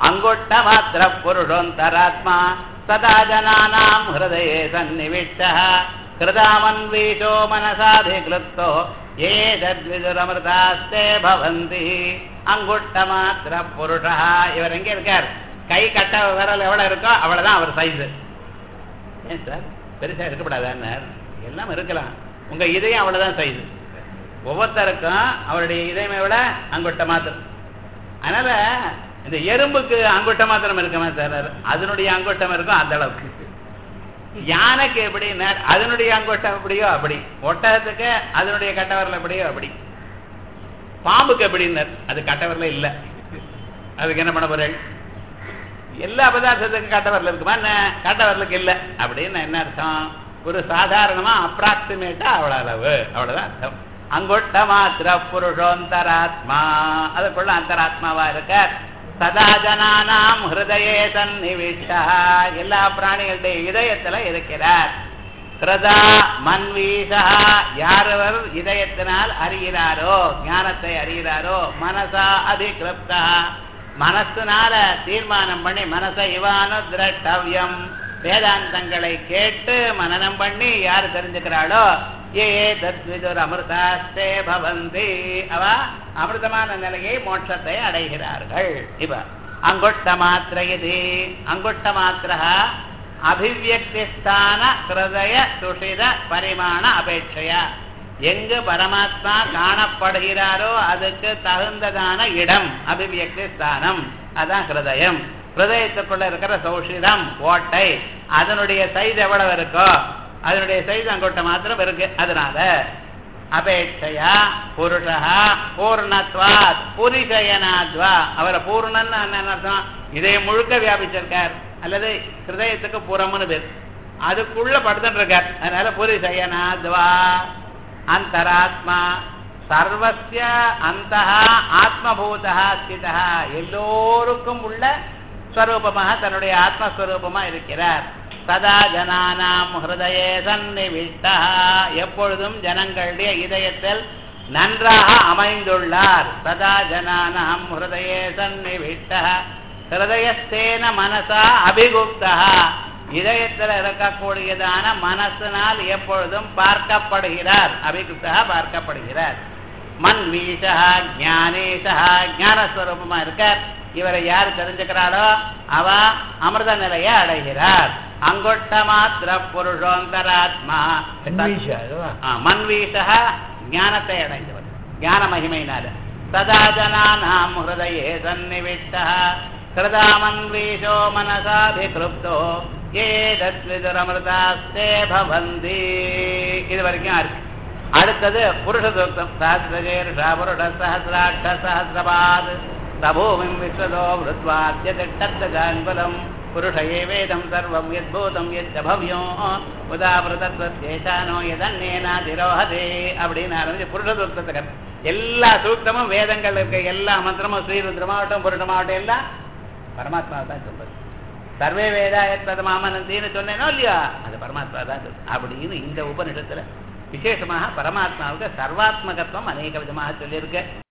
அங்குட்ட மாத்திர புருஷோந்தராத்மா சதா ஜனானாம் ஹிருதயே சந்நிவிஷ்டः ஹிருதாமன்வீஷோ மனசாதிக்லுப்தோ ஏ தத்விதுரமிருதாஸ்தே பவந்தி அங்குட்ட மாத்திர புருஷா இவர் எங்க இருக்கார் கை கட்ட விரல் எவ்வளவு இருக்கோ அவ்வளவுதான் அவர் சைஸ் ஏன் சார் பெருசா இருக்கக்கூடாதான்னார் எல்லாம் இருக்கலாம் உங்க இதயம் அவ்வளவுதான் சைஸ் ஒவ்வொருத்தருக்கும் அவருடைய இதயமை விட அங்குட்ட மாத்திரம் அதனால இந்த எறும்புக்கு அங்குட்ட மாத்திரம் இருக்குமா சார் அதனுடைய அங்குட்டம் இருக்கும் அந்த அளவுக்கு யானைக்கு எப்படி அதனுடைய அங்குட்டம் எப்படியோ அப்படி ஒட்டகத்துக்கு அதனுடைய கட்டவரல் எப்படியோ அப்படி பாம்புக்கு எப்படின்னார் அது கட்டவரல இல்ல அதுக்கு என்ன பண்ண போறேன் எல்லா பதார்த்தத்துக்கும் கட்டவரல் இருக்குமா என்ன கட்டவரலுக்கு இல்ல அப்படின்னு என்ன அர்த்தம் ஒரு சாதாரணமா அப்ராக்சிமேட்டா அவ்வளவு அளவு அவ்வளவுதான் அர்த்தம் அங்குட்ட மாத்திர புருஷோந்தராத்மா அதுக்குள்ள அந்தராத்மாவா இருக்க சதா ஜனானாம் ஹிருதயே சந்நிவிஷ்டா எல்லா பிராணிகளுடைய இதயத்துல இருக்கிறார் கிருதா மன்வீஷா யாரவர் இதயத்தினால் அறிகிறாரோ ஞானத்தை அறிகிறாரோ மனசா அதிகிருப்தா மனசுனால தீர்மானம் பண்ணி மனசை இவானு திரட்டவியம் வேதாந்தங்களை கேட்டு மனனம் பண்ணி யார் தெரிஞ்சுக்கிறாளோ ஏ தத்விதுர் அமிர்தாஸ்தே பவந்தி அவ அமிர்தமான நிலையை மோட்சத்தை அடைகிறார்கள் இப்ப அங்குட்ட மாத்திர இது அங்குட்ட மாத்திர அபிவியக்திஸ்தான ஹிருதய சுஷித பரிமாண அபேட்சையா எங்கு பரமாத்மா காணப்படுகிறாரோ அதுக்கு தகுந்ததான இடம் அபிவியக்தி ஸ்தானம் அதான் ஹிருதயம் ஹிருதயத்துக்குள்ள இருக்கிற சௌஷிதம் ஓட்டை அதனுடைய சைஸ் எவ்வளவு இருக்கோ அதனுடைய சைஸ் அங்கொட்ட மாத்திரம் இருக்கு அதனால அபேட்சையா புருஷா பூர்ணத்வாத் புரிஷயனாத்வா அவரை பூர்ணன்னு என்ன அர்த்தம் இதை முழுக்க வியாபிச்சிருக்கார் அல்லது ஹிருதயத்துக்கு புறம்னு பேர் அதுக்குள்ள படுத்துட்டு இருக்கார் அதனால புரிஷயனாத்வா அந்தராத்மா சர்வசிய அந்த ஆத்மபூதா ஸ்திதா எல்லோருக்கும் உள்ள ஸ்வரூபமாக தன்னுடைய ஆத்மஸ்வரூபமா இருக்கிறார் சதா ஜனானாம் ஹிருதயே சந்நிவிஷ்டா எப்பொழுதும் ஜனங்களுடைய இதயத்தில் நன்றாக அமைந்துள்ளார் சதா ஜனானாம் ஹிருதயே சந்நிவிஷ்டா ஹிருதயஸ்தேன மனசா அபிகுப்தா இதயத்தில் இருக்கக்கூடியதான மனசினால் எப்பொழுதும் பார்க்கப்படுகிறார் அபிகுப்தா பார்க்கப்படுகிறார் மண் வீஷா ஞானேஷா ஞானஸ்வரூபமா இருக்கார் இவரை யார் தெரிஞ்சுக்கிறாளோ அவ அமிர்த நிலையை அடைகிறார் அங்கொட்ட மாத்திர புருஷோந்தராத்மா மன்வீஷா ஞானத்தை அடைந்தவர் ஞான மகிமையினால சதா ஜனானாம் ஹிருதயே சந்நிவிஷ்டா ஹிருதாமன்வீஷோ மனசாபிகிருப்தோ ஏ தத்விதுரமிருதாஸ்தே பவந்தி இது வரைக்கும் இருக்கு அடுத்தது புருஷ சூக்தம் சஹசிரஜேருஷா புருஷ சஹசிராட்ச சஹசிரபாத் சபூமிம் விஸ்வதோ விருத்வாத்யதிட்டத்தஜாங்குலம் புருஷ ஏவேதம் சர்வம் யத்பூதம் யச்ச பவ்யோ உதாபிரதத்வசேஷானோ எதன்னேனாதிரோஹதே அப்படின்னு ஆரம்பிச்சு புருஷ சூக்தத்துக்கு எல்லா சூக்தமும் வேதங்கள் இருக்க எல்லா மந்திரமும் ஸ்ரீருத்ரமாகட்டும் புருஷமாகட்டும் எல்லாம் பரமாத்மாவை தான் சொல்றது சர்வே வேதா எத்தது மாமனந்தின்னு சொன்னேனோ இல்லையா அது பரமாத்மா தான் சொல்லு அப்படின்னு இந்த உபநிஷத்துல விசேஷமாக பரமாத்மாவுக்கு சர்வாத்மகத்துவம் அநேக விதமாக சொல்லியிருக்கு